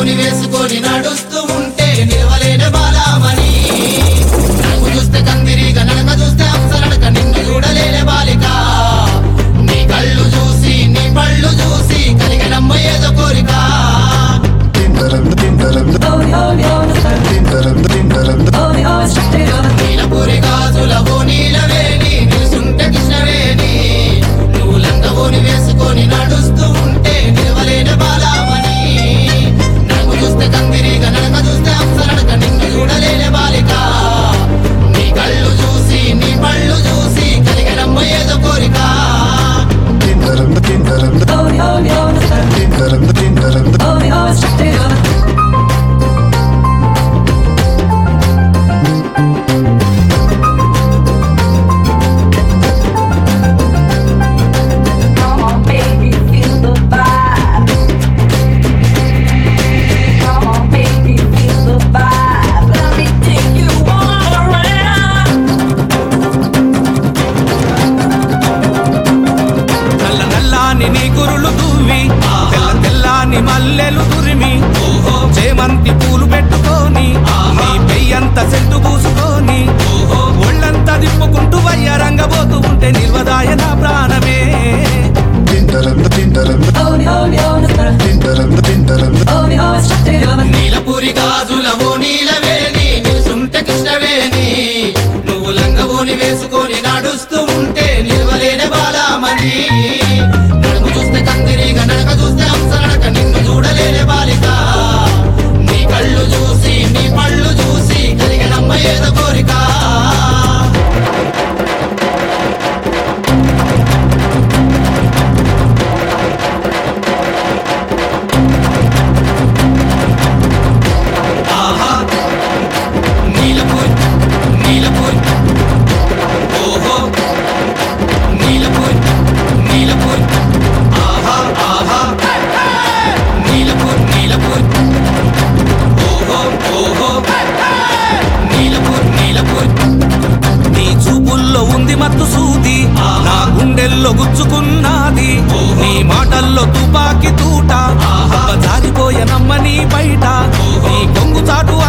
లంగవోని వేసుకొని నడుస్తూ ఉంటే నిలవలేని బాలామణి నడుము చూస్తే కందిరిగా నడక చూస్తే అంసనడక నిన్ను చూడలేని బాలిక నీ కళ్ళు చూసి నీ పళ్ళు చూసి కలిగినమ్మ ఏదో కోరిక నీలపూరి గాజులవో నీలవేణి నిలుసుంటే కృష్ణవేణి నువ్వు లంగవోని వేసుకొని నడుస్తూ ఉంటే నిలవలేని బాలామణి నడుము చూస్తే కందిరిగా నడక చూస్తే అంసనడక నిన్ను చూడలేని బాలిక నీ కళ్ళు చూసి నీ పళ్ళు చూసి కలిగినమ్మ ఏదో కోరిక Come on, baby, feel the vibe. Come on, baby, feel the vibe. Let me take you all around. నల్ల నల్లాని నీ కురులు దువ్వి తెల్ల తెల్లాని మల్లెలు దురిమి చేమంతి పూలు పెట్టుకొని నీ పెయ్యంత సెంటు పూసుకొని ఒళ్ళంతా దిప్పుకుంటూ వయ్యారంగబోతూ ఉంటే నిల్వదాయ నా ప్రాణమే నీలపూరి గాజులవో నీలవేణి నిలుసుంటే కృష్ణవేణి నువ్వు లంగవోని వేసుకొని నడుస్తూ ఉంటే నిలవలేని బాలామణి నడుము చూస్తే కందిరిగా నడక చూస్తే అంసనడక నిన్ను చూడలేని బాలిక నీ కళ్ళు చూసి నీ పళ్ళు చూసి కలిగినమ్మ ఏదో కోరిక ఆహా నీలపూర్ నీలపూర్ ఓహో నీలపూర్ నీలపూర్ ఆహా ఆహా నీలపూర్ నీలపూర్ ఓహో ఓహో నీలపూర్ నీలపూర్ నీ చూపుల్లో ఉంది మత్తు సూది నా గుండెల్లో గుచ్చుకున్నది నీ మాటల్లో తుపాకి తూట జారిపోయే నమ్మని బయట నీ కొంగు చాటు